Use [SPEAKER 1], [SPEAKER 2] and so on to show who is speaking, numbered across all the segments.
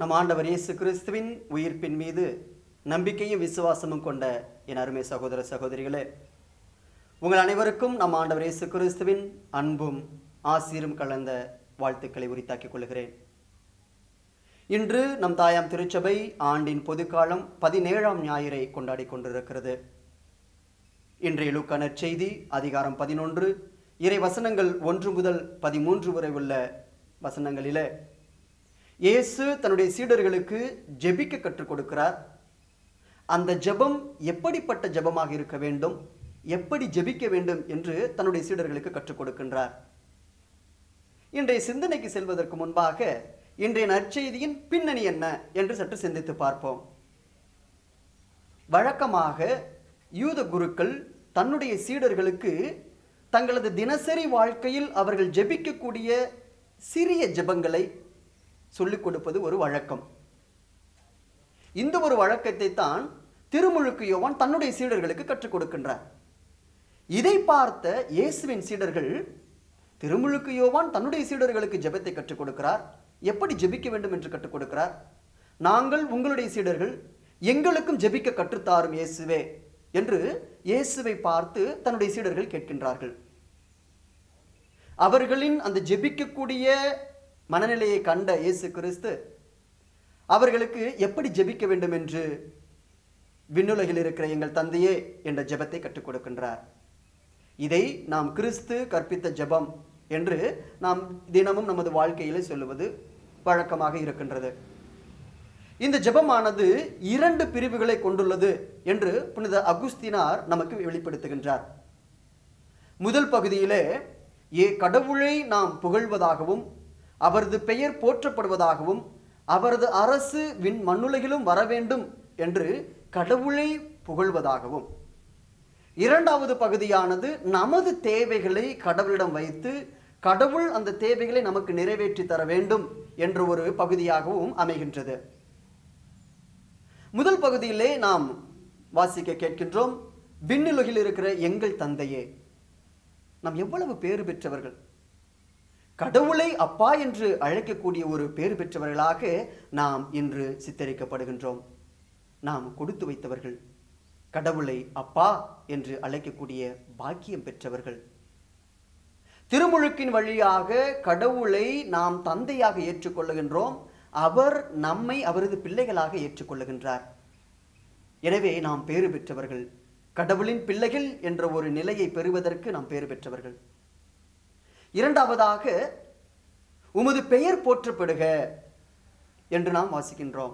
[SPEAKER 1] நம் ஆண்டவர் இயேசு கிறிஸ்துவின் உயிர்ப்பின் மீது நம்பிக்கையும் விசுவாசமும் கொண்ட என் அருமை சகோதர சகோதரிகளே உங்கள் அனைவருக்கும் நம் ஆண்டவர் இயேசு கிறிஸ்துவின் அன்பும் ஆசீரும் கலந்த வாழ்த்துக்களை உரித்தாக்கிக் கொள்கிறேன் இன்று நம் தாயாம் திருச்சபை ஆண்டின் பொதுக்காலம் பதினேழாம் ஞாயிறை கொண்டாடி கொண்டிருக்கிறது இன்றைய லூக்கான செய்தி அதிகாரம் பதினொன்று இறை வசனங்கள் ஒன்று முதல் பதிமூன்று வரை உள்ள வசனங்களிலே இயேசு தன்னுடைய சீடர்களுக்கு ஜெபிக்க கற்றுக் கொடுக்கிறார் அந்த ஜெபம் எப்படிப்பட்ட ஜெபமாக இருக்க வேண்டும் எப்படி ஜெபிக்க வேண்டும் என்று தன்னுடைய சீடர்களுக்கு கற்றுக் கொடுக்கின்றார் இன்றைய சிந்தனைக்கு செல்வதற்கு முன்பாக இன்றைய நற்செய்தியின் பின்னணி என்ன என்று சற்று சிந்தித்து பார்ப்போம் வழக்கமாக யூத குருக்கள் தன்னுடைய சீடர்களுக்கு தங்களது தினசரி வாழ்க்கையில் அவர்கள் ஜெபிக்கக்கூடிய சிறிய ஜெபங்களை சொல்லிக் கொடுப்பது ஒரு வழக்கம் இந்த ஒரு வழக்கத்தை தான் திருமுழுக்கு யோவான் தன்னுடைய சீடர்களுக்கு கற்றுக் கொடுக்கின்றார் இதை பார்த்த இயேசுவின் சீடர்கள் திருமுழுக்கு யோவான் தன்னுடைய சீடர்களுக்கு ஜெபத்தை கற்றுக் கொடுக்கிறார் எப்படி ஜெபிக்க வேண்டும் என்று கற்றுக் கொடுக்கிறார் நாங்கள் உங்களுடைய சீடர்கள் எங்களுக்கும் ஜெபிக்க கற்றுத்தாரும் இயேசுவே என்று இயேசுவை பார்த்து தன்னுடைய சீடர்கள் கேட்கின்றார்கள் அவர்களின் அந்த ஜெபிக்கக்கூடிய மனநிலையை கண்ட இயேசு கிறிஸ்து அவர்களுக்கு எப்படி ஜெபிக்க வேண்டும் என்று விண்ணுலகில் இருக்கிற எங்கள் தந்தையே என்ற ஜெபத்தை கற்றுக் கொடுக்கின்றார் இதை நாம் கிறிஸ்து கற்பித்த ஜெபம் என்று நாம் தினமும் நமது வாழ்க்கையிலே சொல்லுவது வழக்கமாக இருக்கின்றது இந்த ஜெபமானது இரண்டு பிரிவுகளை கொண்டுள்ளது என்று புனித அகுஸ்தினார் நமக்கு வெளிப்படுத்துகின்றார் முதல் பகுதியிலே ஏ கடவுளை நாம் புகழ்வதாகவும் அவரது பெயர் போற்றப்படுவதாகவும் அவரது அரசு விண் மண்ணுலகிலும் வர வேண்டும் என்று கடவுளை புகழ்வதாகவும் இரண்டாவது பகுதியானது நமது தேவைகளை கடவுளிடம் வைத்து கடவுள் அந்த தேவைகளை நமக்கு நிறைவேற்றி தர வேண்டும் என்ற ஒரு பகுதியாகவும் அமைகின்றது முதல் பகுதியிலே நாம் வாசிக்க கேட்கின்றோம் விண்ணுலகில் இருக்கிற எங்கள் தந்தையே நாம் எவ்வளவு பேறு பெற்றவர்கள் கடவுளை அப்பா என்று அழைக்கக்கூடிய ஒரு பேறு பெற்றவர்களாக நாம் இன்று சித்தரிக்கப்படுகின்றோம் நாம் கொடுத்து வைத்தவர்கள் கடவுளை அப்பா என்று அழைக்கக்கூடிய பாக்கியம் பெற்றவர்கள் திருமுழுக்கின் வழியாக கடவுளை நாம் தந்தையாக ஏற்றுக்கொள்ளுகின்றோம் அவர் நம்மை அவரது பிள்ளைகளாக ஏற்றுக்கொள்ளுகின்றார் எனவே நாம் பேறு பெற்றவர்கள் கடவுளின் பிள்ளைகள் என்ற ஒரு நிலையை பெறுவதற்கு நாம் பேறு பெற்றவர்கள் இரண்டாவதாக உமது பெயர் போற்றப்படுக என்று நாம் வாசிக்கின்றோம்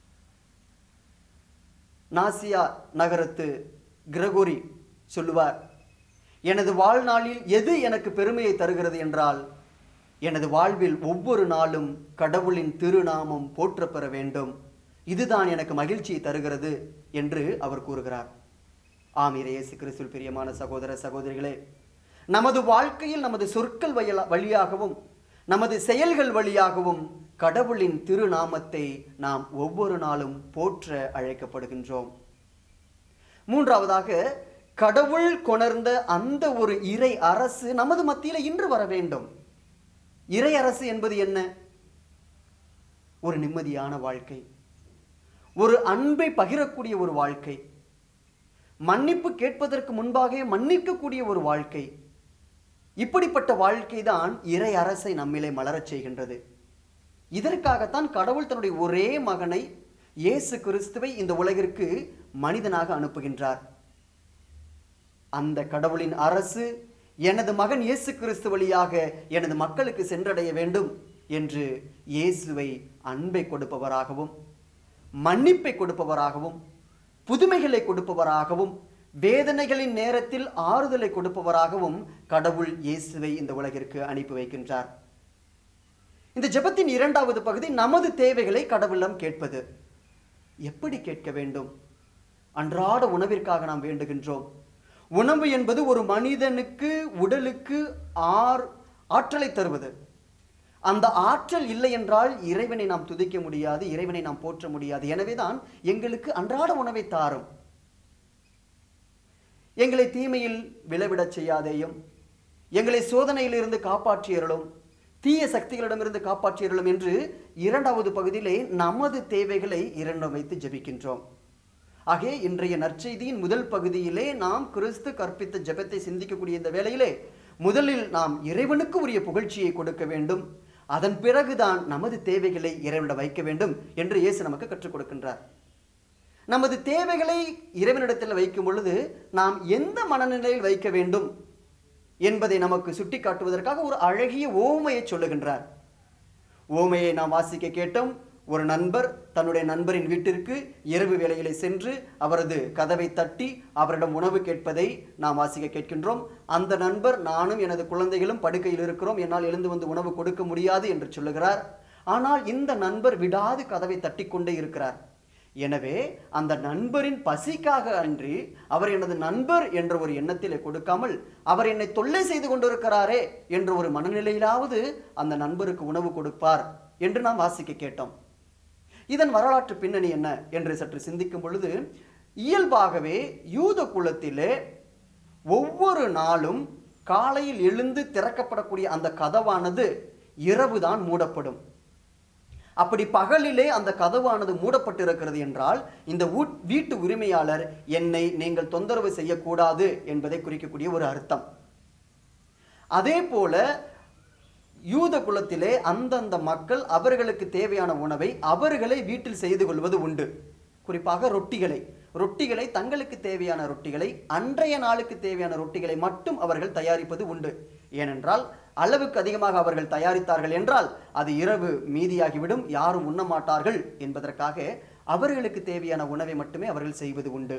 [SPEAKER 1] நாசியா நகரத்து கிரகோரி சொல்லுவார் எனது வாழ்நாளில் எது எனக்கு பெருமையை தருகிறது என்றால் எனது வாழ்வில் ஒவ்வொரு நாளும் கடவுளின் திருநாமம் போற்றப்பெற வேண்டும் இதுதான் எனக்கு மகிழ்ச்சியை தருகிறது என்று அவர் கூறுகிறார் ஆமீர இயேசு கிறிஸ்துவில் பிரியமான சகோதர சகோதரிகளே நமது வாழ்க்கையில் நமது சொற்கள் வயல- வழியாகவும் நமது செயல்கள் வழியாகவும் கடவுளின் திருநாமத்தை நாம் ஒவ்வொரு நாளும் போற்ற அழைக்கப்படுகின்றோம் மூன்றாவதாக கடவுள் கொணர்ந்த அந்த ஒரு இறை அரசு நமது மத்தியில இன்று வர வேண்டும் இறை அரசு என்பது என்ன ஒரு நிம்மதியான வாழ்க்கை ஒரு அன்பை பகிரக்கூடிய ஒரு வாழ்க்கை மன்னிப்பு கேட்பதற்கு முன்பாக மன்னிக்கக்கூடிய ஒரு வாழ்க்கை இப்படிப்பட்ட வாழ்க்கை தான் இறை அரசை நம்மிலே மலரச் செய்கின்றது இதற்காகத்தான் கடவுள் தன்னுடைய ஒரே மகனை இயேசு கிறிஸ்துவை இந்த உலகிற்கு மனிதனாக அனுப்புகின்றார் அந்த கடவுளின் அரசு எனது மகன் இயேசு கிறிஸ்து வழியாக எனது மக்களுக்கு சென்றடைய வேண்டும் என்று இயேசுவை அன்பை கொடுப்பவராகவும் மன்னிப்பை கொடுப்பவராகவும் புதுமைகளை கொடுப்பவராகவும் வேதனைகளின் நேரத்தில் ஆறுதலை கொடுப்பவராகவும் கடவுள் இயேசுவை இந்த உலகிற்கு அனுப்பி வைக்கின்றார் இந்த ஜெபத்தின் இரண்டாவது பகுதி நமது தேவைகளை கடவுளிடம் கேட்பது எப்படி கேட்க வேண்டும் அன்றாட உணவிற்காக நாம் வேண்டுகின்றோம் உணவு என்பது ஒரு மனிதனுக்கு உடலுக்கு ஆர் ஆற்றலை தருவது அந்த ஆற்றல் இல்லை என்றால் இறைவனை நாம் துதிக்க முடியாது இறைவனை நாம் போற்ற முடியாது எனவேதான் எங்களுக்கு அன்றாட உணவை தாரும் எங்களை தீமையில் விளைவிடச் செய்யாதேயும் எங்களை சோதனையிலிருந்து காப்பாற்றியருளும் தீய சக்திகளிடமிருந்து காப்பாற்றியருளும் என்று இரண்டாவது பகுதியிலே நமது தேவைகளை இரண்டும் வைத்து ஜெபிக்கின்றோம் ஆகவே இன்றைய நற்செய்தியின் முதல் பகுதியிலே நாம் கிறிஸ்து கற்பித்த ஜெபத்தை சிந்திக்கக்கூடிய இந்த வேளையிலே முதலில் நாம் இறைவனுக்கு உரிய புகழ்ச்சியை கொடுக்க வேண்டும் அதன் பிறகுதான் நமது தேவைகளை இறைவனிடம் வைக்க வேண்டும் என்று இயேசு நமக்கு கற்றுக் கொடுக்கின்றார் நமது தேவைகளை இறைவனிடத்தில் வைக்கும் பொழுது நாம் எந்த மனநிலையில் வைக்க வேண்டும் என்பதை நமக்கு சுட்டிக்காட்டுவதற்காக ஒரு அழகிய ஓமையை சொல்லுகின்றார் ஓமையை நாம் வாசிக்க கேட்டோம் ஒரு நண்பர் தன்னுடைய நண்பரின் வீட்டிற்கு இரவு வேளையிலே சென்று அவரது கதவை தட்டி அவரிடம் உணவு கேட்பதை நாம் வாசிக்க கேட்கின்றோம் அந்த நண்பர் நானும் எனது குழந்தைகளும் படுக்கையில் இருக்கிறோம் என்னால் எழுந்து வந்து உணவு கொடுக்க முடியாது என்று சொல்லுகிறார் ஆனால் இந்த நண்பர் விடாது கதவை தட்டி கொண்டே இருக்கிறார் எனவே அந்த நண்பரின் பசிக்காக அன்றி அவர் எனது நண்பர் என்ற ஒரு எண்ணத்திலே கொடுக்காமல் அவர் என்னை தொல்லை செய்து கொண்டிருக்கிறாரே என்ற ஒரு மனநிலையிலாவது அந்த நண்பருக்கு உணவு கொடுப்பார் என்று நாம் வாசிக்க கேட்டோம் இதன் வரலாற்று பின்னணி என்ன என்று சற்று சிந்திக்கும் பொழுது இயல்பாகவே யூத குலத்திலே ஒவ்வொரு நாளும் காலையில் எழுந்து திறக்கப்படக்கூடிய அந்த கதவானது இரவுதான் மூடப்படும் அப்படி பகலிலே அந்த கதவானது மூடப்பட்டிருக்கிறது என்றால் இந்த ஊட்- வீட்டு உரிமையாளர் என்னை நீங்கள் தொந்தரவு செய்யக்கூடாது என்பதை குறிக்கக்கூடிய ஒரு அர்த்தம் அதே போல யூத குலத்திலே அந்தந்த மக்கள் அவர்களுக்கு தேவையான உணவை அவர்களே வீட்டில் செய்து கொள்வது உண்டு குறிப்பாக ரொட்டிகளை ரொட்டிகளை தங்களுக்கு தேவையான ரொட்டிகளை அன்றைய நாளுக்கு தேவையான ரொட்டிகளை மட்டும் அவர்கள் தயாரிப்பது உண்டு ஏனென்றால் அளவுக்கு அதிகமாக அவர்கள் தயாரித்தார்கள் என்றால் அது இரவு மீதியாகிவிடும் யாரும் உண்ண மாட்டார்கள் என்பதற்காக அவர்களுக்கு தேவையான உணவை மட்டுமே அவர்கள் செய்வது உண்டு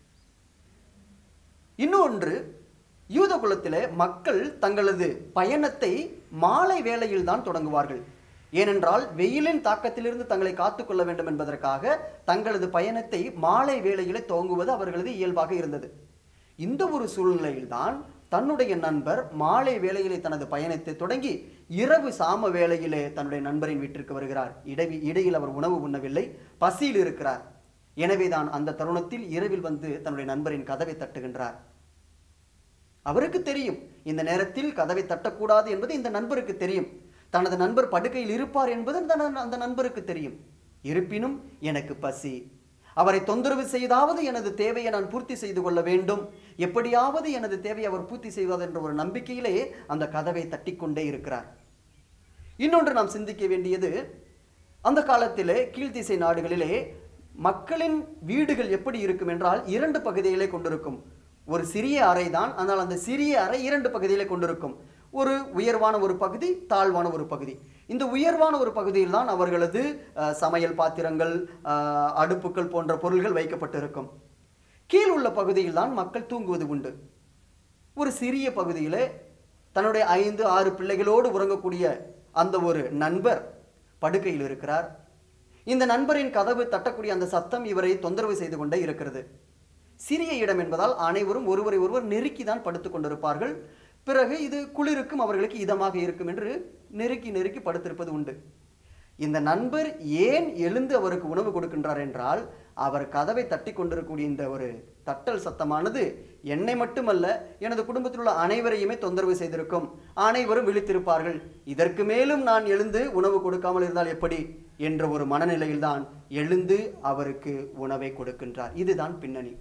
[SPEAKER 1] இன்னொன்று யூத குலத்திலே மக்கள் தங்களது பயணத்தை மாலை வேளையில் தான் தொடங்குவார்கள் ஏனென்றால் வெயிலின் தாக்கத்திலிருந்து தங்களை காத்துக்கொள்ள வேண்டும் என்பதற்காக தங்களது பயணத்தை மாலை வேளையிலே துவங்குவது அவர்களது இயல்பாக இருந்தது இந்த ஒரு சூழ்நிலையில்தான் தன்னுடைய நண்பர் மாலை வேளையிலே தனது பயணத்தை தொடங்கி இரவு சாம வேளையிலே தன்னுடைய நண்பரின் வீட்டிற்கு வருகிறார் இடவி இடையில் அவர் உணவு உண்ணவில்லை பசியில் இருக்கிறார் எனவேதான் அந்த தருணத்தில் இரவில் வந்து தன்னுடைய நண்பரின் கதவை தட்டுகின்றார் அவருக்கு தெரியும் இந்த நேரத்தில் கதவை தட்டக்கூடாது என்பது இந்த நண்பருக்கு தெரியும் தனது நண்பர் படுக்கையில் இருப்பார் என்பது அந்த நண்- அந்த நண்பருக்கு தெரியும் இருப்பினும் எனக்கு பசி அவரை தொந்தரவு செய்தாவது எனது தேவையை நான் பூர்த்தி செய்து கொள்ள வேண்டும் எப்படியாவது எனது தேவையை அவர் பூர்த்தி செய்வார் என்ற ஒரு நம்பிக்கையிலே அந்த கதவை தட்டிக்கொண்டே இருக்கிறார் இன்னொன்று நாம் சிந்திக்க வேண்டியது அந்த காலத்திலே கீழ்த்திசை நாடுகளிலே மக்களின் வீடுகள் எப்படி இருக்கும் என்றால் இரண்டு பகுதிகளை கொண்டிருக்கும் ஒரு சிறிய அறை தான் ஆனால் அந்த சிறிய அறை இரண்டு பகுதிகளை கொண்டிருக்கும் ஒரு உயர்வான ஒரு பகுதி தாழ்வான ஒரு பகுதி இந்த உயர்வான ஒரு பகுதியில் தான் அவர்களது அஹ், சமையல் பாத்திரங்கள் அஹ், அடுப்புகள் போன்ற பொருள்கள் வைக்கப்பட்டிருக்கும் கீழ் உள்ள பகுதியில் தான் மக்கள் தூங்குவது உண்டு ஒரு சிறிய பகுதியிலே தன்னுடைய ஐந்து ஆறு பிள்ளைகளோடு உறங்கக்கூடிய அந்த ஒரு நண்பர் படுக்கையில் இருக்கிறார் இந்த நண்பரின் கதவு தட்டக்கூடிய அந்த சத்தம் இவரை தொந்தரவு செய்து கொண்டே இருக்கிறது சிறிய இடம் என்பதால் அனைவரும் ஒருவரை ஒருவர் நெருக்கி தான் படுத்துக் கொண்டிருப்பார்கள் பிறகு இது குளிருக்கும் அவர்களுக்கு இதமாக இருக்கும் என்று நெருக்கி நெருக்கி படுத்திருப்பது உண்டு இந்த நண்பர் ஏன் எழுந்து அவருக்கு உணவு கொடுக்கின்றார் என்றால் அவர் கதவை தட்டி கொண்டிருக்கக்கூடிய இந்த ஒரு தட்டல் சத்தமானது என்னை மட்டுமல்ல எனது குடும்பத்தில் உள்ள அனைவரையுமே தொந்தரவு செய்திருக்கும் அனைவரும் விழித்திருப்பார்கள் இதற்கு மேலும் நான் எழுந்து உணவு கொடுக்காமல் இருந்தால் எப்படி என்ற ஒரு மனநிலையில்தான் எழுந்து அவருக்கு உணவை கொடுக்கின்றார் இதுதான் பின்னணி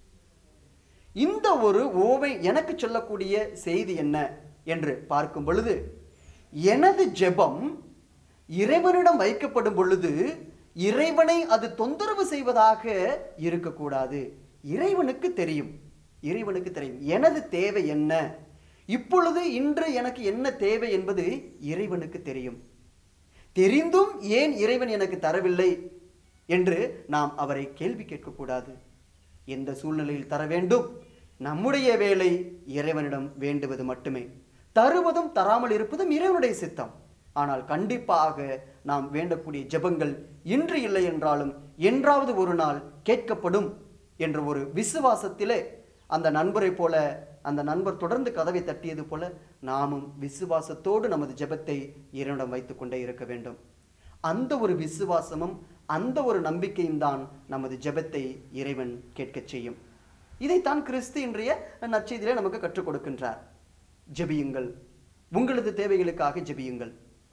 [SPEAKER 1] இந்த ஒரு ஓவை எனக்கு சொல்லக்கூடிய செய்தி என்ன என்று பார்க்கும் பொழுது எனது ஜெபம் இறைவனிடம் வைக்கப்படும் பொழுது இறைவனை அது தொந்தரவு செய்வதாக இருக்கக்கூடாது இறைவனுக்கு தெரியும் இறைவனுக்கு தெரியும் எனது தேவை என்ன இப்பொழுது இன்று எனக்கு என்ன தேவை என்பது இறைவனுக்கு தெரியும் தெரிந்தும் ஏன் இறைவன் எனக்கு தரவில்லை என்று நாம் அவரை கேள்வி கேட்கக்கூடாது எந்த சூழ்நிலையில் தர வேண்டும் நம்முடைய வேலை இறைவனிடம் வேண்டுவது மட்டுமே தருவதும் தராமல் இருப்பதும் இறைவனுடைய சித்தம் ஆனால் கண்டிப்பாக நாம் வேண்டக்கூடிய ஜெபங்கள் இன்று இல்லை என்றாலும் என்றாவது ஒரு நாள் கேட்கப்படும் என்ற ஒரு விசுவாசத்திலே அந்த நண்பரை போல அந்த நண்பர் தொடர்ந்து கதவை தட்டியது போல நாமும் விசுவாசத்தோடு நமது ஜெபத்தை இறைவனிடம் வைத்துக் கொண்டே இருக்க வேண்டும் அந்த ஒரு விசுவாசமும் அந்த ஒரு நம்பிக்கையும் தான் நமது ஜெபத்தை இறைவன் கேட்கச் செய்யும் இதைத்தான் கிறிஸ்து இன்றைய நற்செய்தியிலே நமக்கு கற்றுக் கொடுக்கின்றார் ஜெபியுங்கள் உங்களது தேவைகளுக்காக ஜெபியுங்கள்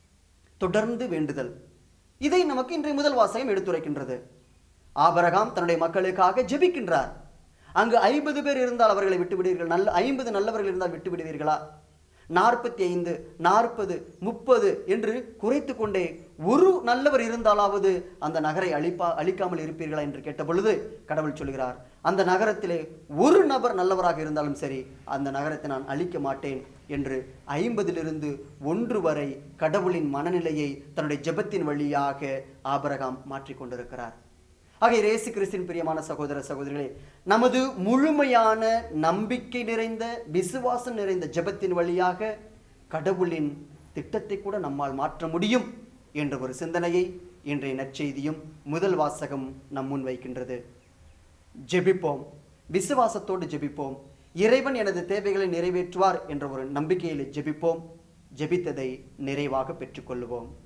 [SPEAKER 1] தொடர்ந்து வேண்டுதல் இதை நமக்கு இன்றைய முதல் வாசகம் எடுத்துரைக்கின்றது ஆபரகாம் தன்னுடைய மக்களுக்காக ஜெபிக்கின்றார் அங்கு ஐம்பது பேர் இருந்தால் அவர்களை விட்டு விடுவீர்கள் நல்ல ஐம்பது நல்லவர்கள் இருந்தால் விட்டு விடுவீர்களா நாற்பத்தி ஐந்து நாற்பது முப்பது என்று குறைத்து கொண்டே ஒரு நல்லவர் இருந்தாலாவது அந்த நகரை அழிப்பா அழிக்காமல் இருப்பீர்களா என்று கேட்ட பொழுது கடவுள் சொல்கிறார் அந்த நகரத்திலே ஒரு நபர் நல்லவராக இருந்தாலும் சரி அந்த நகரத்தை நான் அழிக்க மாட்டேன் என்று ஐம்பதிலிருந்து ஒன்று வரை கடவுளின் மனநிலையை தன்னுடைய ஜெபத்தின் வழியாக ஆபரகாம் மாற்றிக் கொண்டிருக்கிறார் ஆக இயேசு கிறிஸ்தின் பிரியமான சகோதர சகோதரிகளே நமது முழுமையான நம்பிக்கை நிறைந்த விசுவாசம் நிறைந்த ஜெபத்தின் வழியாக கடவுளின் திட்டத்தை கூட நம்மால் மாற்ற முடியும் என்ற ஒரு சிந்தனையை இன்றைய நற்செய்தியும் முதல் வாசகம் நம் முன் வைக்கின்றது ஜெபிப்போம் விசுவாசத்தோடு ஜெபிப்போம் இறைவன் எனது தேவைகளை நிறைவேற்றுவார் என்ற ஒரு நம்பிக்கையில் ஜெபிப்போம் ஜெபித்ததை நிறைவாக பெற்றுக்கொள்வோம்